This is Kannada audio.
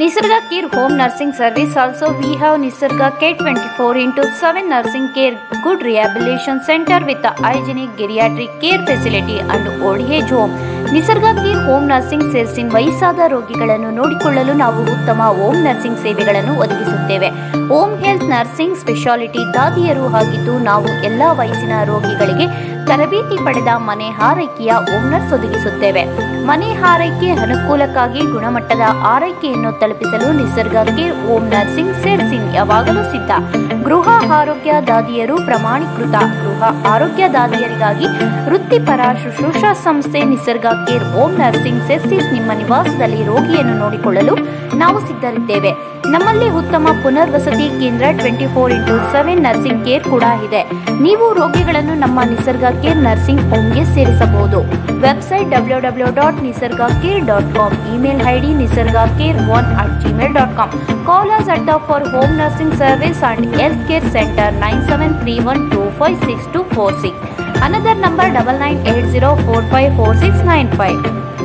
Nisarga Care Home Nursing Service also we have Nisarga K24 into 7 Nursing Care Good Rehabilitation Center with a hygienic geriatric care facility and old age home. Nisarga care home nursing ಸೇರಿಸಿ ವಯಸ್ಸಾದ ರೋಗಿಗಳನ್ನು ನೋಡಿಕೊಳ್ಳಲು ನಾವು ಉತ್ತಮ ಹೋಮ್ ನರ್ಸಿಂಗ್ ಸೇವೆಗಳನ್ನು ಒದಗಿಸುತ್ತೇವೆ ಹೋಮ್ ಹೆಲ್ತ್ ನರ್ಸಿಂಗ್ ಸ್ಪೆಷಾಲಿಟಿ ದಾದಿಯರು ಆಗಿದ್ದು ನಾವು ಎಲ್ಲ ವಯಸ್ಸಿನ ರೋಗಿಗಳಿಗೆ ತರಬೇತಿ ಪಡೆದ ಮನೆ ಆರೈಕೆಯ ಹೋಮ್ ನರ್ಸ್ ಒದಗಿಸುತ್ತೇವೆ ಮನೆ ಆರೈಕೆ ಅನುಕೂಲಕ್ಕಾಗಿ ಗುಣಮಟ್ಟದ ಆರೈಕೆಯನ್ನು ತಲುಪಿಸಲು ನಿಸರ್ಗ ಕೇರ್ ಹೋಮ್ ನರ್ಸಿಂಗ್ ಸೇರಿಸಿ ಯಾವಾಗಲೂ ಸಿದ್ಧ ಗೃಹ ಆರೋಗ್ಯ ದಾದಿಯರು ಪ್ರಮಾಣೀಕೃತ ಗೃಹ ಆರೋಗ್ಯ ದಾದಿಯರಿಗಾಗಿ ವೃತ್ತಿಪರ ಶುಶ್ರೂಷಾ ಸಂಸ್ಥೆ ನಿಸರ್ಗ ಕೇರ್ ಹೋಮ್ ನರ್ಸಿಂಗ್ ಸೆರ್ಸಿಸ್ ನಿಮ್ಮ ನಿವಾಸದಲ್ಲಿ ರೋಗಿಯನ್ನು ನೋಡಿಕೊಳ್ಳಲು ನಾವು ಸಿದ್ಧರಿದ್ದೇವೆ ನಮ್ಮಲ್ಲಿ ಉತ್ತಮ ಪುನರ್ವಸತಿ ಕೇಂದ್ರ twenty four into seven nursing care ಕೂಡ ಇದೆ ನೀವು ರೋಗಿಗಳನ್ನು ನಮ್ಮ ನಿಸರ್ಗ ಕೇರ್ ನರ್ಸಿಂಗ್ ಹೋಮ್ಗೆ ಸೇರಿಸಬಹುದು website W W dot Nisarga care dot com email ID Nisarga care one at Gmail dot com call us ಅಡ್ಡ for home nursing service and health care centre nine seven three one two five six two four six another number double nine eight zero four five four six nine five